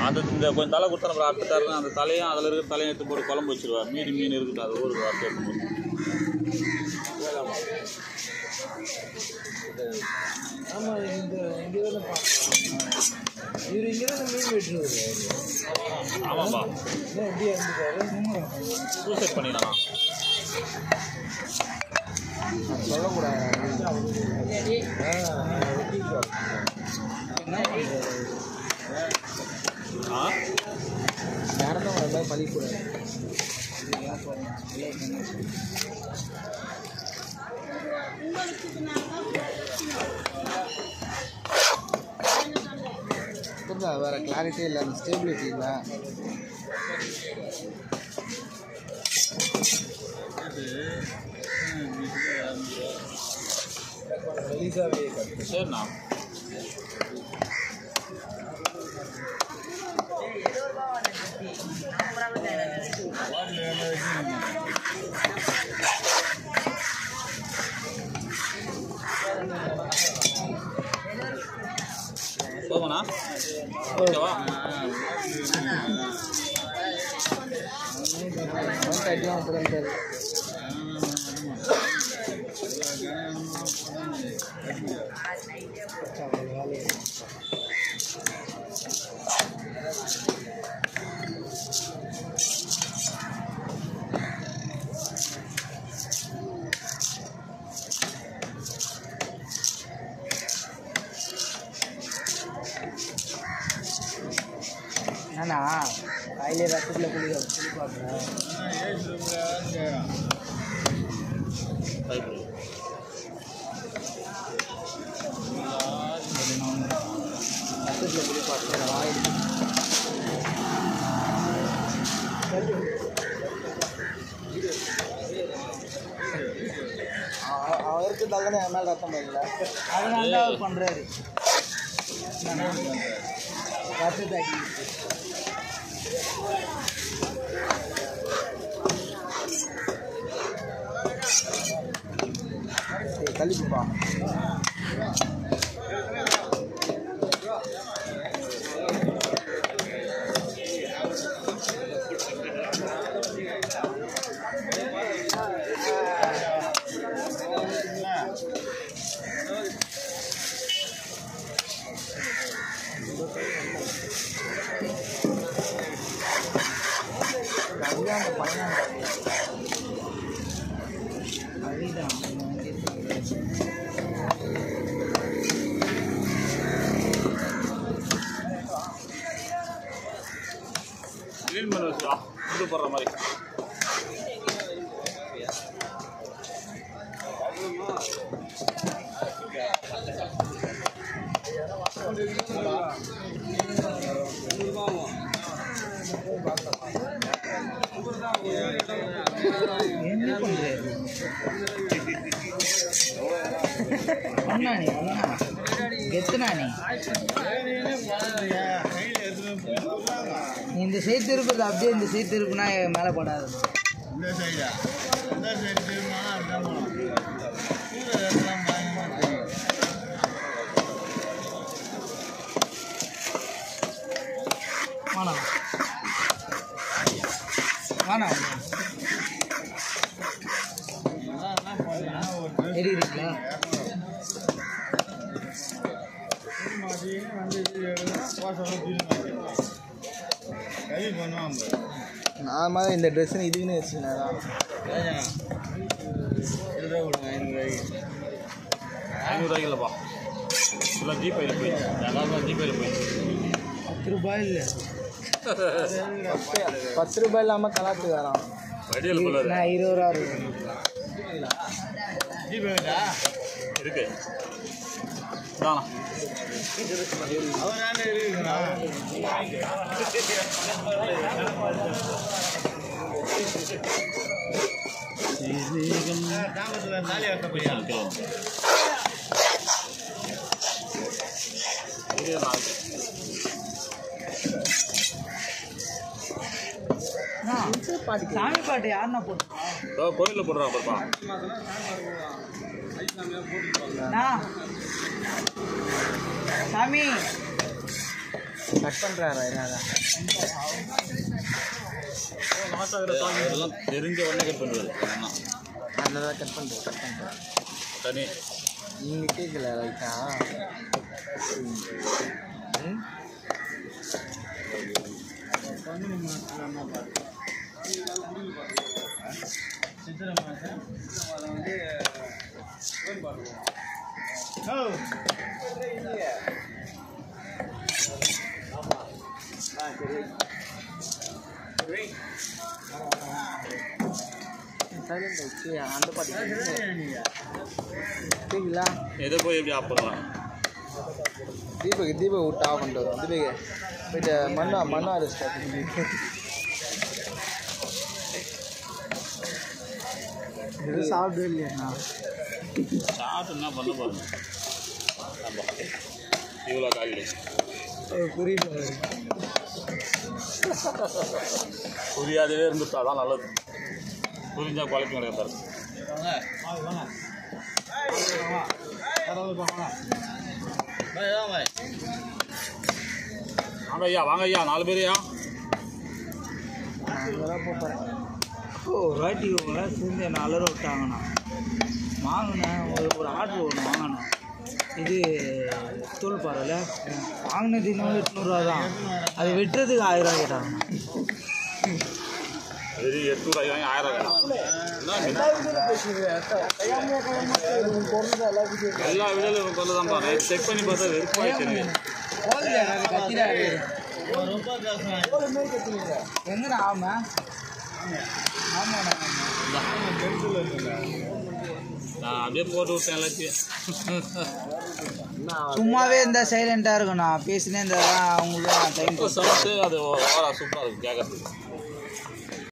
அந்த இந்த கொஞ்சம் தலை கொடுத்தா நம்ம அடுத்த தரம் அந்த தலையும் அதில் இருக்கிற தலையும் எடுத்து போட்டு குழம்பு வச்சிருவா மீதி மீன் இருக்குது அது ஒரு வார்த்தை ஆமாம் இந்த இங்கே தானே பார்க்கலாம் இவர் இங்கே தானே மீன் வெட்டுருவாரு ஆமாப்பா என்ன எப்படியா இருந்துக்காரு சூசைட் பண்ணிடலாம் சொல்லக்கூடாது ஆ வெட்டிக்கோ. என்ன பண்ணுறது ஆ யாரும் அதெல்லாம் பழிக்கூடாது புரியுதா வேற கிளாரிட்டி இல்லை அந்த ஸ்டேபிலிட்டி இல்லை ரிலீஸாகவே சரிண்ணா போகணா ஓகேவா ஒன் தேர்ட்டிலாம் அப்படி தான் நானா காயிலே ரத்தத்தில் குளிக்க குளிப்பாக்குறேன் பயப்படு ரத்தத்தில் குளிப்பாக்குறேன் வாயில் அவ- அவருக்கு தள்ளனே என் மேலே ரத்தம் போயிடல அதனால தான் அவர் பண்ணுறாரு ரத்தத்தை கழிப்புப்பா கல்யாண பையன் அதுதான் க்ளீன் பண்ணி வச்சுடா இது போடுற மாதிரி என்ன பண்றாரு அண்ணா நீ அண்ணா எத்தனா நீ நீ இந்த சைடு திருப்பது அப்படியே இந்த சைடு திருப்புனா என் மேலே படாது இந்த சைடா இந்த சைடு திரும்பினா அதுதான் போகணும் கீழே இடத்துலாம் பயங்கரமாக தெரியும் வேணாம் வேணாம் அதான் என்ன பண்ணுறீங்கன்னா ஒரு ட்ரெஸ் தெரியுதுங்களா மாட்டின்னு வந்து இது எடுக்கணும் கோசம் தூக்கி கை பண்ணுவான் பாரு. நான் மாதிரி இந்த ட்ரெஸ்ஸு இதுக்குன்னு வச்சுக்கினேன் ஏன் சில்லறை கொடுங்க ஐநூறுரூவாய்க்கு ஐநூறுரூவாய்க்கு இல்லைப்பா ஃபுல்லாக ஜிபேயில் போயிடுச்சு எல்லாரும் ஜிபேயில் போயிடுச்சு பத்து ரூபாய் இல்லை பத்து ரூபாய் இல்லாமல் கலாத்து வரான் வடிவில் ஃபுல்லாக நான் இருபது ரூபா இருக்கு ஜிபே வேண்டா இருக்கு தானா அவர் ஏன்டா இருக்குங்களா தாமத்தில் தாலி வைக்க போறியா கிலோ இது நாலு சாமி பாட்டு யாருன்னா போட்டு இதோ கோயிலில் போடுறாங்க பாப்பா சாமி கட் பண்ணுறாரா என்னடா அதெல்லாம் தெரிஞ்ச உடனே கட் பண்ணுவார் அண்ணா அதில் தான் கட் பண்ணுறேன் கட் பண்ணுறேன் தனி நீங்கள் கேட்கல ரைட்டா ம் பங்குனி மாதத்துல என்ன பாரு சித்திரை மாதம் அதை வந்து ஓ சைலண்ட் ஆயிடுச்சு அந்த பாட்டு நீங்க கேட்கலா எதை போய் எப்படி ஆஃப் பண்ணலாம் தீபக் தீபக் விட்டு ஆஃப் பண்ணிட்டு வரும் தீபக் போயிட்டு மண்ணா மண்ணா அரெஸ்ட் எதுவும் சாப்பிடவே இல்லையாண்ணா சாப்பிட்டு என்ன பண்ண பாருங்க ஆமாம் இவ்வளோ காலையில் புரியல புரியாதவே இருந்துட்டா தான் நல்லது புரிஞ்சா குழப்பம் கிடையாது பாருங்க பாய் வாங்க பாய் வாங்க ஐயா வாங்க ஐயா நாலு பேரையா அங்கெல்லாம் போகிறேன் ஓ ஒரு வாட்டி இவங்களாம் சேர்ந்து என்னை அலற விட்டாங்கண்ணா வாங்கினேன் ஒரு ஒரு ஆர்டர் ஒன்று வாங்கினேன் இது தோல் பாறையில் வாங்கினது இன்னும் எட்நூறுரூவா தான் அது வெட்டுறதுக்கு ஆயிரம் கேட்டாங்கண்ணா வெறி எட்நூறு வாங்கி ஆயிரம் வேணும் என்ன எல்லா வீடியோலையும் கொண்டு தான் பாரு செக் பண்ணி பார்த்தா வெறுப்பாயிடுச்சு எனக்கு ஒரு ரூபாய் பேசுறேன் எங்கடா ஆமா ஆமாண்ணா நான் அப்படியே போட்டு விட்டேன் எல்லாத்தையும் சும்மாவே இருந்தா சைலண்டா இருக்கும் நான் பேசினே இருந்தா அவங்களுக்கு டைம் சவுண்டு அது ஓவரா சூப்பராக இருக்கும் கேட்கறதுக்கு